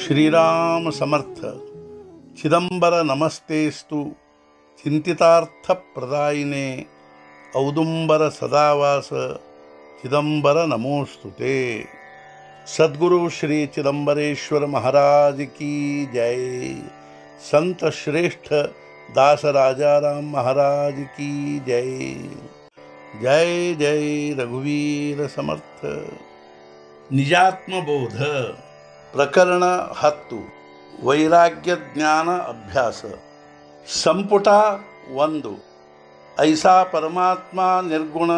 ಶ್ರೀರಾಮ ಸಮರ್ಥ ಚಿದಂಬರ ನಮಸ್ತೇಸ್ತು ಚಿಂತಿತಾರ್ಥ ಪ್ರದಾಯಿನೇ ಔದುಂಬರ ಸದಾವಾಸ ಚಿದಂಬರ ನಮೋಸ್ತುತೆ ಸದ್ಗುರು ಶ್ರೀ ಚಿದಂಬರೇಶ್ವರ महाराज की जय संत श्रेष्ठ दास राजाराम महाराज की जय जय जय रघुवीर समर्थ ನಿಜಾತ್ಮಬೋಧ ಪ್ರಕರಣ ಹತ್ತು ವೈರಾಗ್ಯ ಜ್ಞಾನ ಅಭ್ಯಾಸ ಸಂಪುಟ ಒಂದು ಐಸಾ ಪರಮಾತ್ಮ ನಿರ್ಗುಣ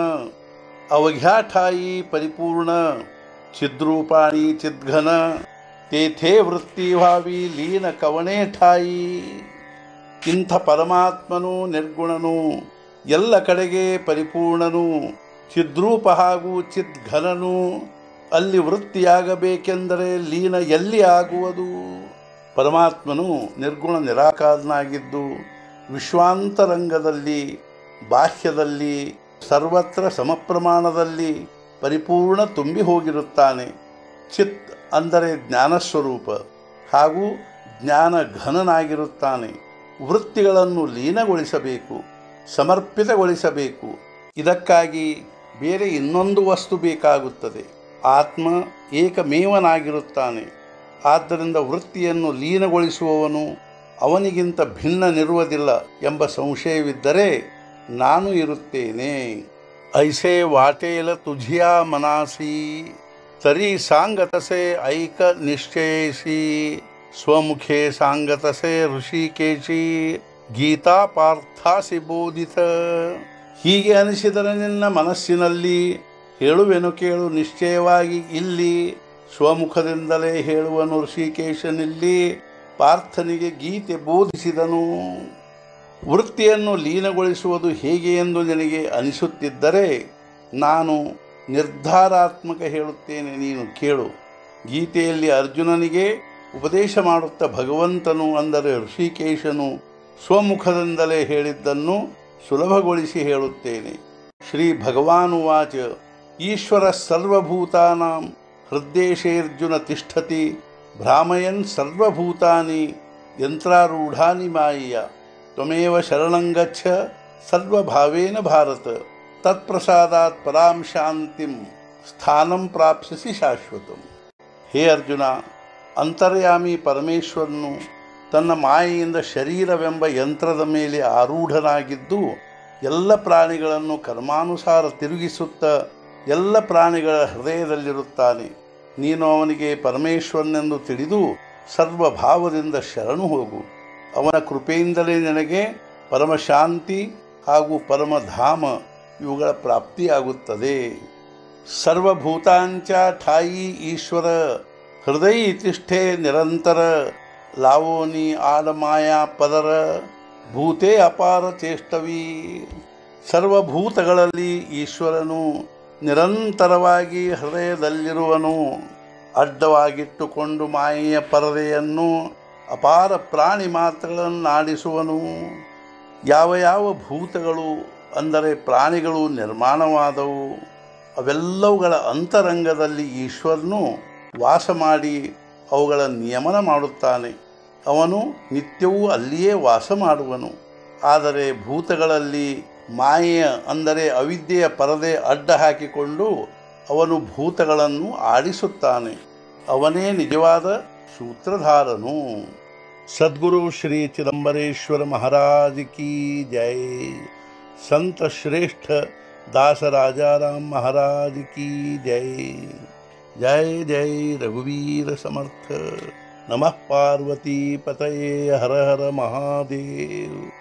अवघ्याठाई परिपूर्ण चिद्रूपाणी चिद्घन तेथे वृत्ती व्हावी लीन कवणे ಠಾಯಿ ಇಂಥ ಪರಮಾತ್ಮನು ನಿರ್ಗುಣನು ಎಲ್ಲ ಕಡೆಗೆ ಪರಿಪೂರ್ಣನು ಚಿದ್ರೂಪ ಹಾಗೂ ಚಿದ್ಘನನು ಅಲ್ಲಿ ವೃತ್ತಿಯಾಗಬೇಕೆಂದರೆ ಲೀನ ಎಲ್ಲಿ ಆಗುವುದು ಪರಮಾತ್ಮನು ನಿರ್ಗುಣ ನಿರಾಕಾರನಾಗಿದ್ದು ವಿಶ್ವಾಂತರಂಗದಲ್ಲಿ ಬಾಹ್ಯದಲ್ಲಿ ಸರ್ವತ್ರ ಸಮಪ್ರಮಾಣದಲ್ಲಿ ಪರಿಪೂರ್ಣ ತುಂಬಿ ಹೋಗಿರುತ್ತಾನೆ ಚಿತ್ ಅಂದರೆ ಜ್ಞಾನಸ್ವರೂಪ ಹಾಗೂ ಜ್ಞಾನ ಘನನಾಗಿರುತ್ತಾನೆ ವೃತ್ತಿಗಳನ್ನು ಲೀನಗೊಳಿಸಬೇಕು ಸಮರ್ಪಿತಗೊಳಿಸಬೇಕು ಇದಕ್ಕಾಗಿ ಬೇರೆ ಇನ್ನೊಂದು ವಸ್ತು ಬೇಕಾಗುತ್ತದೆ ಆತ್ಮ ಏಕಮೇವನಾಗಿರುತ್ತಾನೆ ಆದ್ದರಿಂದ ವೃತ್ತಿಯನ್ನು ಲೀನಗೊಳಿಸುವವನು ಅವನಿಗಿಂತ ಭಿನ್ನನಿರುವುದಿಲ್ಲ ಎಂಬ ಸಂಶಯವಿದ್ದರೆ ನಾನು ಇರುತ್ತೇನೆ ಐಸೆ ವಾಟೇಲ ತುझिया ಮನಾಸಿ ತರಿ ಸಾಂಗತಸೆ ಐಕ ನಿಶ್ಚಯಿಸಿ ಸ್ವಮುಖೇ ಸಾಂಗತಸೆ ಋಷಿಕೇಶಿ ಗೀತಾ ಪಾರ್ಥಾಸಿ ಬೋಧಿತ ಹೀಗೆ ಅನಿಸಿದರೆ ನಿನ್ನ ಮನಸ್ಸಿನಲ್ಲಿ ಹೇಳುವೆನು ಕೇಳು ನಿಶ್ಚಯವಾಗಿ ಇಲ್ಲಿ ಸ್ವಮುಖದಿಂದಲೇ ಹೇಳುವನು ಋಷಿಕೇಶನಿಲ್ಲಿ ಪಾರ್ಥನಿಗೆ ಗೀತೆ ಬೋಧಿಸಿದನು ವೃತ್ತಿಯನ್ನು ಲೀನಗೊಳಿಸುವುದು ಹೇಗೆ ಎಂದು ನಿನಗೆ ಅನಿಸುತ್ತಿದ್ದರೆ ನಾನು ನಿರ್ಧಾರಾತ್ಮಕ ಹೇಳುತ್ತೇನೆ ನೀನು ಕೇಳು ಗೀತೆಯಲ್ಲಿ ಅರ್ಜುನನಿಗೆ ಉಪದೇಶ ಮಾಡುತ್ತಾ ಭಗವಂತನು ಅಂದರೆ ಋಷಿಕೇಶನು ಸ್ವಮುಖದಿಂದಲೇ ಹೇಳಿದ್ದನ್ನು ಸುಲಭಗೊಳಿಸಿ ಹೇಳುತ್ತೇನೆ ಶ್ರೀ ಭಗವಾನುವಾಚ ಈಶ್ವರ ಸರ್ವಭೂತಾನಾಂ ಹೃದ್ದೇಶೇರ್ಜುನ ತಿಷ್ಠತಿ ಭ್ರಾಮಯನ್ ಸರ್ವಭೂತಾನಿ ಯಂತ್ರಾರೂಢಾನಿ ಮಾಯಿಯ ತ್ವಮೇವ ಶರಣಂಗಚ್ಚ ಸರ್ವಭಾವೇನ ಭಾರತ ತತ್ಪ್ರಸಾದಾತ್ ಪರಾಂ ಶಾಂತಿಂ ಸ್ಥಾನಂ ಪ್ರಾಪ್ಸಿಸಿ ಶಾಶ್ವತಂ ಹೇ ಅರ್ಜುನ ಅಂತರ್ಯಾಮಿ ಪರಮೇಶ್ವರನು ತನ್ನ ಮಾಯೆಯಿಂದ ಶರೀರವೆಂಬ ಯಂತ್ರದ ಮೇಲೆ ಆರೂಢನಾಗಿದ್ದು ಎಲ್ಲ ಪ್ರಾಣಿಗಳನ್ನು ಕರ್ಮಾನುಸಾರ ತಿರುಗಿಸುತ್ತ ಎಲ್ಲ ಪ್ರಾಣಿಗಳ ಹೃದಯದಲ್ಲಿರುತ್ತಾನೆ ನೀನು ಅವನಿಗೆ ಪರಮೇಶ್ವರನೆಂದು ತಿಳಿದು ಸರ್ವಭಾವದಿಂದ ಶರಣು ಹೋಗು ಅವನ ಕೃಪೆಯಿಂದಲೇ ನಿನಗೆ ಪರಮಶಾಂತಿ ಹಾಗೂ ಪರಮಧಾಮ ಇವುಗಳ ಪ್ರಾಪ್ತಿಯಾಗುತ್ತದೆ ಸರ್ವಭೂತಾಂಚ ಠಾಯಿ ಈಶ್ವರ ಹೃದಯ ತಿಷ್ಠೆ ನಿರಂತರ ಲಾವೋನಿ ಆಡಮಾಯಾ ಪದರ ಭೂತೇ ಅಪಾರ ಚೇಷ್ಟವಿ ಸರ್ವಭೂತಗಳಲ್ಲಿ ಈಶ್ವರನು ನಿರಂತರವಾಗಿ ಹೃದಯದಲ್ಲಿರುವನು ಅಡ್ಡವಾಗಿಟ್ಟುಕೊಂಡು ಮಾಯೆಯ ಪರದೆಯನ್ನು ಅಪಾರ ಪ್ರಾಣಿ ಮಾತ್ರಗಳನ್ನು ಆಡಿಸುವನು ಯಾವ ಯಾವ ಭೂತಗಳು ಅಂದರೆ ಪ್ರಾಣಿಗಳು ನಿರ್ಮಾಣವಾದವು ಅವೆಲ್ಲವುಗಳ ಅಂತರಂಗದಲ್ಲಿ ಈಶ್ವರನು ವಾಸ ಮಾಡಿ ಅವುಗಳ ನಿಯಮನ ಮಾಡುತ್ತಾನೆ ಅವನು ನಿತ್ಯವೂ ಅಲ್ಲಿಯೇ ವಾಸ ಮಾಡುವನು ಆದರೆ ಭೂತಗಳಲ್ಲಿ ಮಾಯೆಯ ಅಂದರೆ ಅವಿದ್ಯೆಯ ಪರದೆ ಅಡ್ಡ ಹಾಕಿಕೊಂಡು ಅವನು ಭೂತಗಳನ್ನು ಆಡಿಸುತ್ತಾನೆ ಅವನೇ ನಿಜವಾದ ಸೂತ್ರಧಾರನು ಸದ್ಗುರು ಶ್ರೀ ಚಿದಂಬರೇಶ್ವರ महाराज की जय संत श्रेष्ठ दास राजाराम महाराज की जय जय जय रघुवीर समर्थ नमः पार्वती पतये हर हर महादेव